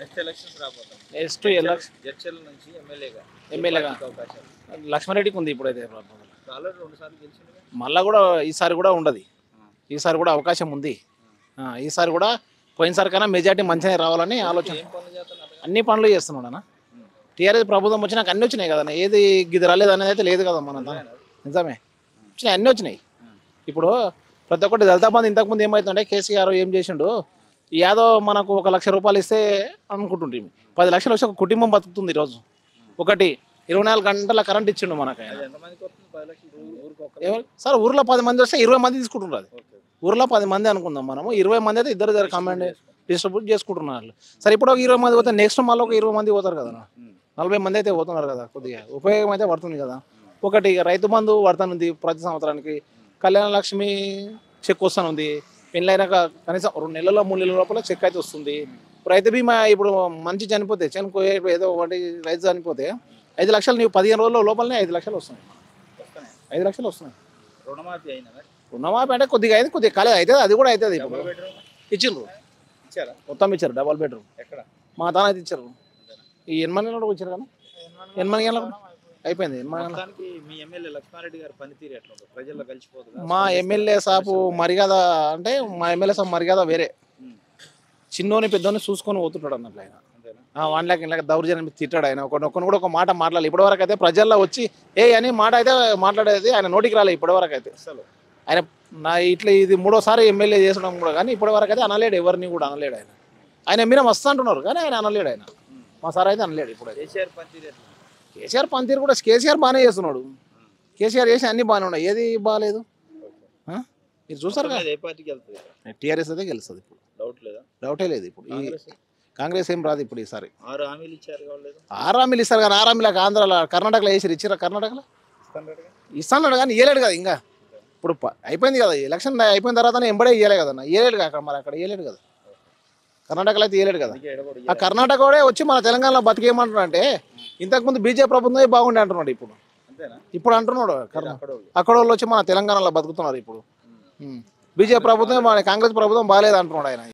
Next elections రాబోతాం next election జడ్చల్ నుంచి ఎమ్మెల్యేగా ఎమ్మెల్యేగా అవకాశాలు లక్ష్మారెడ్డికి ఉంది ఇప్పుడైతే ఆల్రెడీ రెండు సార్లు గెలిచింది మళ్ళా కూడా ఈసారి కూడా ఉండదు ఈసారి కూడా అవకాశం ఉంది ఆ, ఈసారి కూడా పోయినసారి కన్నా మెజార్టీ మంచిగా రావాలని ఆలోచన ఏం పనులు చేస్తున్నారు అన్ని పనులు చేస్తున్నాడు అన్న టీఆర్ఎస్ ప్రభుత్వం వచ్చినాక అన్ని వచ్చినాయి కదా ఏది గిది రాలేదు అనేది అయితే లేదు కదా మన నిజమే వచ్చినాయి అన్నీ వచ్చినాయి ఇప్పుడు ప్రతి ఒక్కటి దళిత బంధు ఇంతకుముందు ఏమవుతుంటే కేసీఆర్ ఏం చేసిండు యాదో మనకు ఒక లక్ష రూపాయలు ఇస్తే అనుకుంటుంటే పది లక్షలు వచ్చి ఒక కుటుంబం బతుకుతుంది ఈరోజు ఒకటి ఇరవై నాలుగు గంటల కరెంట్ ఇచ్చిండు మనకు ఆయన. అది ఎంతమందికి వస్తుంది పది లక్షలు ఊరికి ఒక ఎవరు సార్ ఊర్లో పది మంది వస్తే ఇరవై మంది తీసుకుంటున్నారు ఓకే ఊర్లో పది మంది అనుకుందాం మనము ఇరవై మంది అయితే ఇద్దరు ఇద్దరు కమాండ్ డిస్ట్రిబ్యూట్ చేసుకుంటున్నారు వాళ్ళు. సరే ఇప్పుడు ఒక ఇరవై మంది పోతే నెక్స్ట్ మళ్ళీ ఒక ఇరవై మంది పోతారు కదా నలభై మంది అయితే పోతున్నారు కదా కొద్దిగా ఉపయోగం అయితే పడుతుంది కదా ఒకటి ఇక రైతు బంధు పడుతుంది ప్రతి సంవత్సరానికి కళ్యాణ లక్ష్మి చెక్ వస్తుంది పెళ్ళైనాక కనీసం రెండు నెలల మూడు నెలల లోపల చెక్ అయితే వస్తుంది ఇప్పుడు రైతు బీమా ఇప్పుడు మంచి చనిపోతే చనిపోయే ఏదో ఒకటి రైతు చనిపోతే ఐదు లక్షలు నీవు పదిహేను రోజుల లోపలనే ఐదు లక్షలు వస్తున్నాయి వస్తున్నాయి ఐదు లక్షలు వస్తున్నాయి రుణమాఫీ అయినా రుణమాఫీ అంటే కొద్దిగా అయింది కొద్దిగా కాలేదు అవుతుంది అది కూడా అవుతుంది ఇప్పుడు డబుల్ బెడ్రూమ్ ఇచ్చిండ్రు ఇచ్చారా మొత్తం ఇచ్చారు డబల్ బెడ్రూమ్ ఎక్కడ మా తాన అయితే ఇచ్చారు ఈ ఎనిమిది నెలలు కూడా ఇచ్చారు కదా ఎనిమిది నెలలు అయిపోయింది ఎనిమిది నెలలు మొత్తానికి మీ ఎమ్మెల్యే లక్ష్మారెడ్డి గారి పనితీరు ఎట్లా ఉంటుంది ప్రజల్లో కలిసిపోతుందా మా ఎమ్మెల్యే సాపు మర్యాద అంటే మా ఎమ్మెల్యే సాబ్ మర్యాద వేరే ఉమ్. చిన్నోని పెద్దోని చూసుకొని పోతుంటాడు అన్నట్లు ఆయన అంతేనా వన్ ల్యాక్ ఇలాగ దౌర్జన్యం తిట్టాడు ఆయన ఒక ఒక్కని కూడా ఒక మాట మాట్లాడాలి ఇప్పటివరకు అయితే ప్రజల్లో వచ్చి ఏ అని మాట అయితే మాట్లాడేది ఆయన నోటికి రాలేదు ఇప్పటివరకు అయితే అసలు ఆయన నా ఇట్లా ఇది మూడోసారి ఎమ్మెల్యే చేసడం కూడా కానీ ఇప్పటివరకు అయితే అనలేడు ఎవరిని కూడా అనలేడు ఆయన ఆయన మీద మస్తు అంటున్నారు కానీ ఆయన అనలేడు ఆయన మా సార్ అయితే అనలేడు ఇప్పుడు అయితే. కేసీఆర్ పనితీరు ఎట్లా కేసీఆర్ పనితీరు కూడా కేసీఆర్ బాగానే చేస్తున్నాడు కేసీఆర్ చేసి అన్ని బాగానే ఉన్నాయి ఏది బాగాలేదు ఆ? మీరు చూసారు మొత్తం మీద ఏ పార్టీకి వెళ్తుంది టీఆర్ఎస్ అయితే గెలుస్తుంది ఇప్పుడు డౌట్ లేదా డౌటే లేదు ఇప్పుడు ఈ కాంగ్రెస్ కాంగ్రెస్ ఏం రాదు ఇప్పుడు ఈసారి ఆరు హామీలు ఇచ్చారు కావలేదు ఆరామిలు ఇస్తారు కానీ ఆరామిలకు ఆంధ్రాలో కర్ణాటకలో వేసారు ఇచ్చారా కర్ణాటకలో ఇస్తాను ఇస్తాడు కానీ ఇయ్యలేడు కదా ఇంకా ఇప్పుడు ప- అయిపోయింది కదా ఎలక్షన్ అయిపోయిన తర్వాత ఎంబడే ఇయ్యలే కదా ఇయ్యలేడు కదా అక్కడ మరి అక్కడ ఇయ్యలేడు కదా కర్ణాటకలో అయితే ఇయ్యలేడు కదా అందుకే ఎడగొడు ఆ కర్ణాటక కూడా వచ్చి మన తెలంగాణలో బతికేయమంటున్నాడు అంటే ఇంతకుముందు బీజేపీ ప్రభుత్వమే బాగుండే అంటున్నాడు ఇప్పుడు అంతేనా ఇప్పుడు అంటున్నాడు కర్ణ- అక్కడ వాళ్ళు. అక్కడ వాళ్ళు వచ్చి మన తెలంగాణలో బతుకుతున్నారు ఇప్పుడు బీజేపీ ప్రభుత్వం మన కాంగ్రెస్ ప్రభుత్వం బాగాలేదు అంటున్నాడు ఆయన